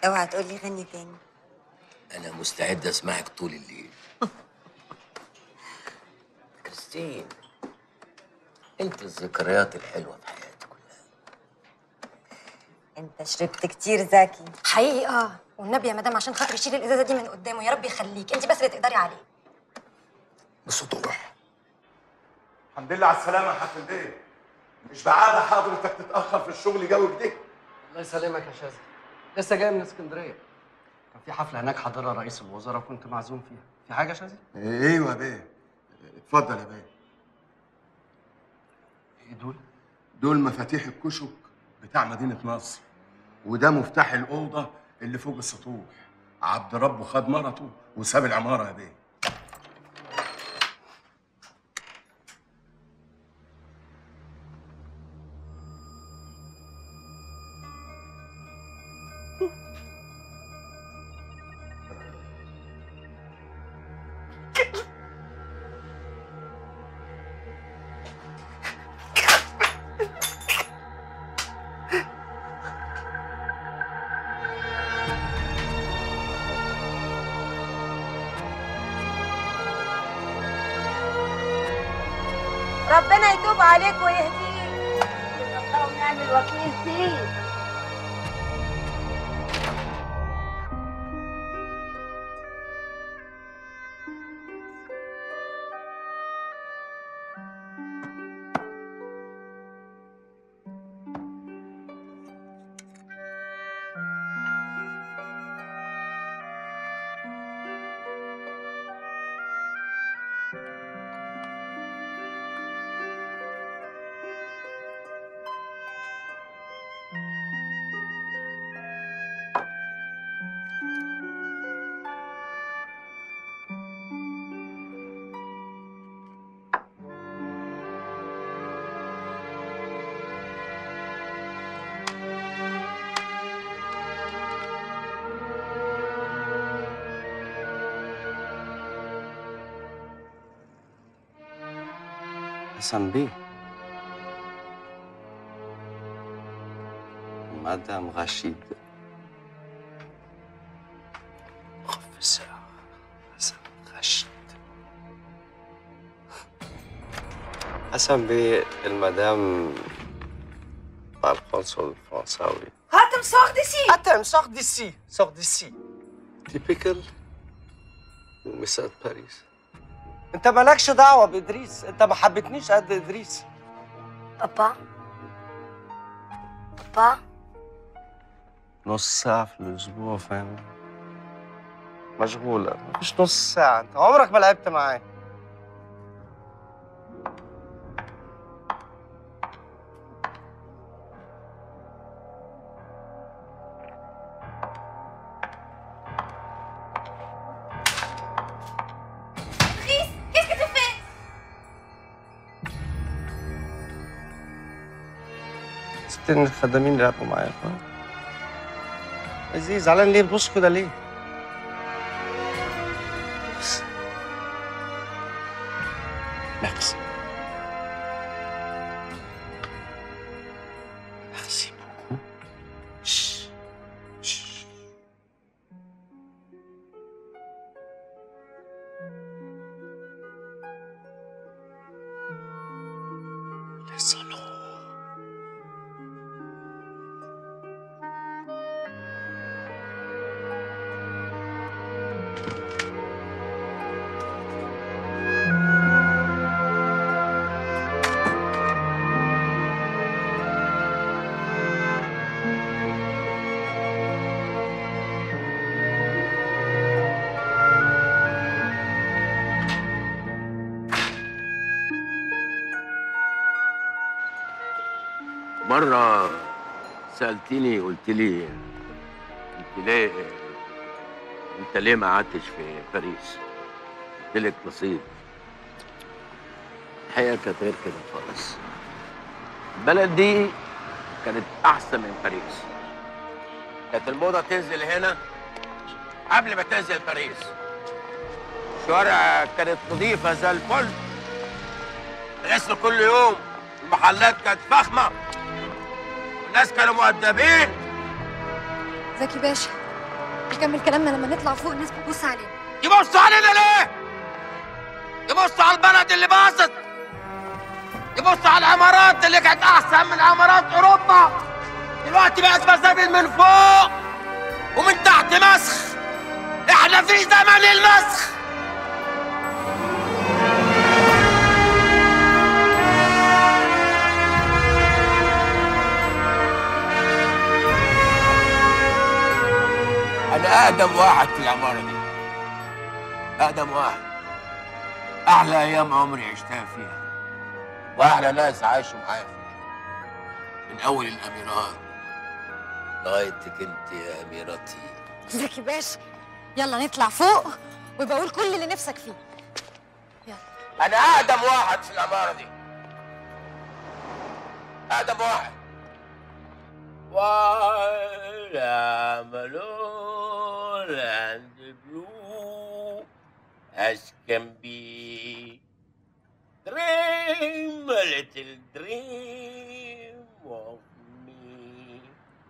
اوعى تقولي غني تاني انا مستعد اسمعك طول الليل كريستين انت الذكريات الحلوه في حياتي كلها انت شربت كتير زكي حقيقي اه والنبي يا مدام عشان خاطري شيل الازازه دي من قدامه يا رب يخليك انت بس اللي تقدري عليه بسطوح الحمد لله على السلامة يا حسن بيه مش بعادة حضرتك تتأخر في الشغل جو كده الله يسلمك يا شاذلي لسه جاي من اسكندريه كان في حفله هناك حاضرها رئيس الوزراء وكنت معزوم فيها في حاجه يا شاذلي ايوه يا بيه اتفضل يا بيه ايه دول دول مفاتيح الكشك بتاع مدينة نصر وده مفتاح الأوضة اللي فوق السطوح عبد ربه خد مرته وساب العمارة يا بيه ربنا يتوب عليك ويهديك الله ونعم الوكيل فيك حسن بيه مدام رشيد خف الساعة حسن رشيد حسن بيه المدام مع القنصل الفرنساوي هاتم صاغ ديسي Attends, sors d'ici, sors d'ici. Typical ومسات باريس انت مالكش دعوه بادريس انت ما حبيتنيش قد ادريس بابا بابا نص ساعه في الاسبوع فاهم مشغوله مفيش نص ساعه انت عمرك ما لعبت معايا Qu'est-ce que tu fais ستين الخدامين لعبوا معايا فاهم عزيز زعلان ليه بتبص كده ليه Merci. Merci beaucoup. Chut. Chut. Laisse-le. مرة سألتني قلت لي انت ليه انت ليه ما قعدتش في باريس؟ قلت لك نصيب الحقيقة كانت غير كده خالص البلد دي كانت أحسن من باريس كانت الموضة تنزل هنا قبل ما تنزل باريس الشوارع كانت نظيفة زي الفل غسل كل يوم المحلات كانت فخمة الناس كانوا مؤدبين زكي باشا نكمل كلامنا لما نطلع فوق الناس بتبص علينا يبصوا علينا ليه؟ يبصوا على البلد اللي باظت يبصوا على العمارات اللي كانت احسن من عمارات اوروبا دلوقتي بقت مساجد من فوق ومن تحت مسخ احنا في زمن المسخ انا اقدم واحد في العماره دي اقدم واحد احلى ايام عمري عشتها فيها واحلى ناس عاشوا معايا فيها من اول الاميرات لغايتك انت يا اميرتي زكي باشا يلا نطلع فوق ويبقى قول كل اللي نفسك فيه انا اقدم واحد في العماره دي اقدم واحد ولا ملول and blue as can be dream a little dream of me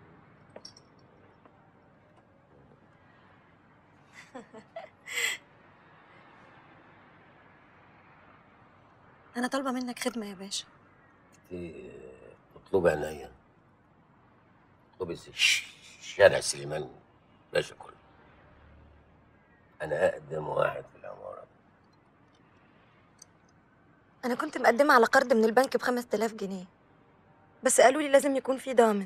انا طالبه منك خدمه يا باشا اطلبي عينيا اطلبي س- شارع سليمان باشا كله انا اقدم واحد في العماره انا كنت مقدمه على قرض من البنك ب 5000 جنيه بس قالوا لي لازم يكون في ضامن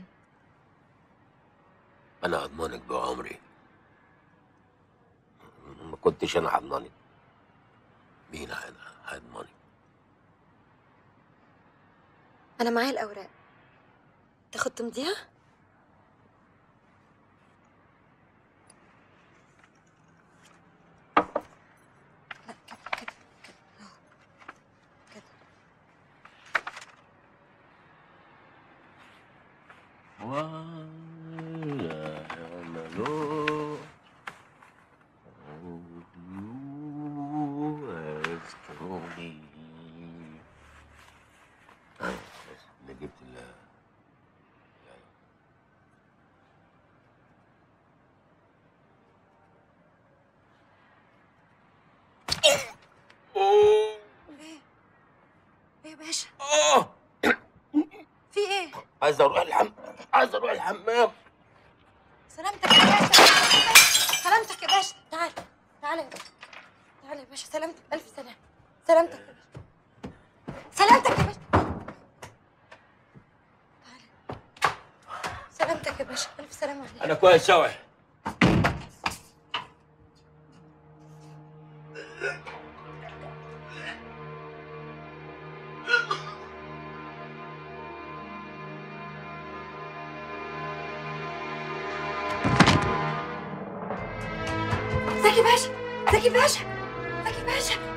انا هضمنك بعمري ما كنتش انا هضمنك مين هيض- هيضمنك انا معايا الاوراق تاخد تمضيها لا كده كده كده اهو كده ولا يعملوا يذكروني انا جبت ال ايه ايه يا باشا اه في ايه عايز اروح الحمام عايز اروح الحمام سلامتك يا باشا سلامتك يا باشا تعال تعال يا باشا تعال يا باشا سلامتك الف سلامه سلامتك يا باشا سلامتك يا باشا تعال سلامتك يا باشا الف سلامه عليك انا كويس اوي زكي باشا زكي باشا زكي باشا